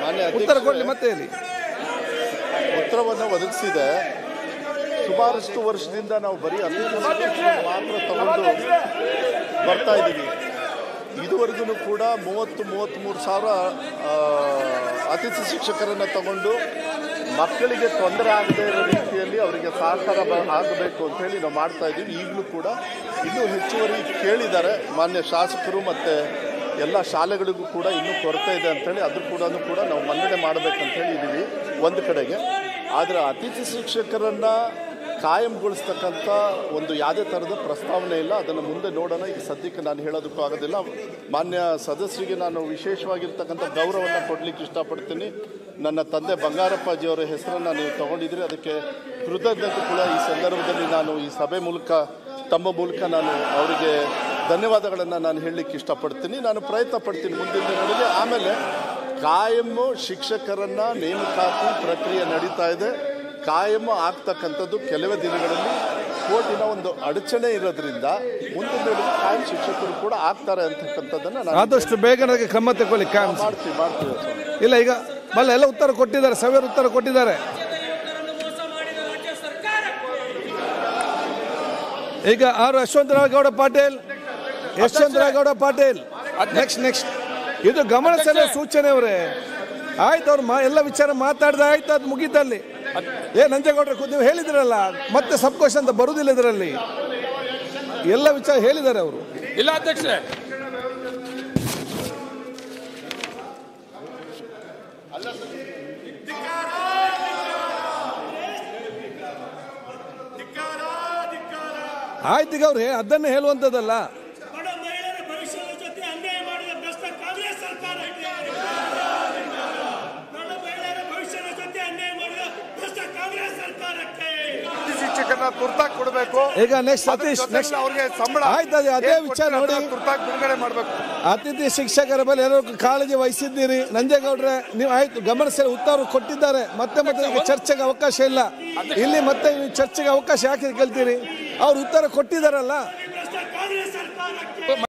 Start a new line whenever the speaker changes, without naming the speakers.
ಮಾನ್ಯ
ಉತ್ತರ
ಅಧ್ಯಕ್ಷರೇ,
ಕೊಡ್ಲಿ ಮತ್ತೆ ಹೇಳಿ
ಉತ್ತರವನ್ನು ಒದಗಿಸಿದೆ ಸುಮಾರಷ್ಟು ವರ್ಷದಿಂದ ನಾವು ಬರೀ ಅತಿಥಿ ಮಾತ್ರ ತಗೊಂಡು ಬರ್ತಾ ಇದ್ದೀವಿ ಇದುವರೆಗೂ ಕೂಡ ಮೂವತ್ತು ಮೂವತ್ತ್ಮೂರು ಸಾವಿರ ಆ, ಅತಿಥಿ ಶಿಕ್ಷಕರನ್ನು ತಗೊಂಡು ಮಕ್ಕಳಿಗೆ ತೊಂದರೆ ಆಗದೇ ಇರೋ ರೀತಿಯಲ್ಲಿ ಅವರಿಗೆ ಸಹಕಾರ ಬ- ಆಗಬೇಕು ಅಂತ ಹೇಳಿ ನಾವು ಮಾಡ್ತಾ ಇದ್ದೀವಿ ಈಗಲೂ ಕೂಡ ಇನ್ನೂ ಹೆಚ್ಚುವರಿ ಕೇಳಿದ್ದಾರೆ ಮಾನ್ಯ ಶಾಸಕರು ಮತ್ತು ಎಲ್ಲ ಶಾಲೆಗಳಿಗೂ ಕೂಡ ಇನ್ನೂ ಕೊರತೆ ಇದೆ ಅಂತೇಳಿ ಅದ್ರ ಕೂಡ ಕೂಡ ನಾವು ಮನ್ನಣೆ ಮಾಡಬೇಕಂತ ಹೇಳಿ ಇದ್ದೀವಿ ಒಂದು ಕಡೆಗೆ ಆದರೆ ಅತಿಥಿ ಶಿಕ್ಷಕರನ್ನು ಕಾಯಂಗೊಳಿಸ್ತಕ್ಕಂಥ ಒಂದು ಯಾವುದೇ ಥರದ ಪ್ರಸ್ತಾವನೆ ಇಲ್ಲ ಅದನ್ನು ಮುಂದೆ ನೋಡೋಣ ಈಗ ಸದ್ಯಕ್ಕೆ ನಾನು ಹೇಳೋದಕ್ಕೂ ಆಗೋದಿಲ್ಲ ಮಾನ್ಯ ಸದಸ್ಯರಿಗೆ ನಾನು ವಿಶೇಷವಾಗಿರ್ತಕ್ಕಂಥ ಗೌರವವನ್ನು ಕೊಡಲಿಕ್ಕೆ ಇಷ್ಟಪಡ್ತೀನಿ ನನ್ನ ತಂದೆ ಬಂಗಾರಪ್ಪಾಜಿಯವರ ಹೆಸರನ್ನು ನೀವು ತಗೊಂಡಿದ್ದೀರಿ ಅದಕ್ಕೆ ಕೃತಜ್ಞತೆ ಕೂಡ ಈ ಸಂದರ್ಭದಲ್ಲಿ ನಾನು ಈ ಸಭೆ ಮೂಲಕ ತಮ್ಮ ಮೂಲಕ ನಾನು ಅವರಿಗೆ ಧನ್ಯವಾದಗಳನ್ನು ನಾನು ಹೇಳಲಿಕ್ಕೆ ಇಷ್ಟಪಡ್ತೀನಿ ನಾನು ಪ್ರಯತ್ನ ಪಡ್ತೀನಿ ಮುಂದಿನ ದಿನಗಳಲ್ಲಿ ಆಮೇಲೆ ಕಾಯಮ್ಮು ಶಿಕ್ಷಕರನ್ನ ನೇಮಕಾತಿ ಪ್ರಕ್ರಿಯೆ ನಡೀತಾ ಇದೆ ಕಾಯಂ ಆಗ್ತಕ್ಕಂಥದ್ದು ಕೆಲವೇ ದಿನಗಳಲ್ಲಿ ಕೋರ್ಟಿನ ಒಂದು ಅಡಚಣೆ ಇರೋದ್ರಿಂದ ಮುಂದಿನ ದಿನಗಳಲ್ಲಿ ಕಾಯಂ ಶಿಕ್ಷಕರು ಕೂಡ ಆಗ್ತಾರೆ ಅಂತಕ್ಕಂಥದ್ದನ್ನು ನಾನು
ಆದಷ್ಟು ಬೇಗ ನನಗೆ ಕ್ರಮ ತಗೊಳ್ಳಿ ಕಾನ್ಸ್
ಮಾಡ್ತೀವಿ ಮಾಡ್ತೀವಿ ಸ್ವಾಮಿ.
ಇಲ್ಲ ಈಗ ಮಲ್ಲ ಎಲ್ಲ ಉತ್ತರ ಕೊಟ್ಟಿದ್ದಾರೆ ಸವಿಯರ್ ಉತ್ತರ ಕೊಟ್ಟಿದ್ದಾರೆ ಈಗ ಆರು ಯಶವಂತರಾವ್ ಗೌಡ ಪಾಟೀಲ್ ಯಶವಂತರಾವ್ ಗೌಡ ಪಾಟೀಲ್ ನೆಕ್ಸ್ಟ್ ನೆಕ್ಸ್ಟ್ ಇದು ಗಮನ ಸೆಳೆಯುವ ಸೂಚನೆ ಅವರೇ ಆಯ್ತು ಅವ್ರು ಮಾ ಎಲ್ಲ ವಿಚಾರ ಮಾತಾಡ್ದ ಆಯ್ತು ಅದು ಮುಗೀತಲ್ಲಿ ಏ ನಂಜೇಗೌಡ್ರೆ ಖುದ್ದು ನೀವು ಹೇಳಿದ್ರಲ್ಲ ಮತ್ತೆ ಸಬ್ ಕ್ವಶನ್ ಅಂತ ಬರುವುದಿಲ್ಲ ಇದರಲ್ಲಿ ಎಲ್ಲ ವಿಚಾರ ಹೇಳಿದ್ದಾರೆ ಅವರು
ಇಲ್ಲ ಅಧ್ಯಕ್ಷರೇ
ಆಯ್ತು ಈಗ ಅವ್ರು ಅದನ್ನೇ ಹೇಳುವಂಥದ್ದಲ್ಲ
ಬಡ ಮಹಿಳೆಯರ ಭವಿಷ್ಯದ ಜೊತೆ ಅನ್ಯಾಯ ಮಾಡಿದ ಭ್ರಷ್ಟ ಕಾಂಗ್ರೆಸ್ ಸರ್ಕಾರಕ್ಕೆ ಬಡ ಮಹಿಳೆಯರ ಭವಿಷ್ಯದ ಜೊತೆ ಅನ್ಯಾಯ ಮಾಡಿದ ಭ್ರಷ್ಟ ಕಾಂಗ್ರೆಸ್ ಸರ್ಕಾರಕ್ಕೆ
ಶಿಕ್ಷಕರನ್ನ ತುರ್ತಾಗಿ ಕೊಡಬೇಕು
ಈಗ ನೆಕ್ಸ್ಟ್ ಸತೀಶ್ ನೆಕ್ಸ್ಟ್
ಅವ್ರಿಗೆ ಸಂಬಳ
ಆಯ್ತು ಅದೇ ಅದೇ
ಏನ್
ವಿಚಾರ
ಕೊಡ್ತೀರ
ನೋಡಿ
ಅದನ್ನ ತುರ್ತಾಗಿ ಬಿಡುಗಡೆ ಮಾಡಬೇಕು
ಅತಿಥಿ ಶಿಕ್ಷಕರ ಮೇಲೆ ಎಲ್ಲರೂ ಕಾಳಜಿ ವಹಿಸಿದ್ದೀರಿ ನಂಜೇಗೌಡ್ರೆ ನೀವು ಆಯ್ತು ಗಮನ ಸೆಳೆ ಉತ್ತರ ಕೊಟ್ಟಿದ್ದಾರೆ ಮತ್ತೆ ಮತ್ತೆ ಈಗ ಚರ್ಚೆಗೆ ಅವಕಾಶ ಇಲ್ಲ ಇಲ್ಲಿ ಮತ್ತೆ ನೀವು ಚರ್ಚೆಗೆ ಅವಕಾಶ ಯಾಕೆ ಕೇಳ್ತೀರಿ ಅವ್ರು ಉತ್ತರ ಕೊಟ್ಟಿದ್ದಾರಲ್ಲ
ಭ್ರಷ್ಟ ಕಾಂಗ್ರೆಸ್ ಸರ್ಕಾರಕ್ಕೆ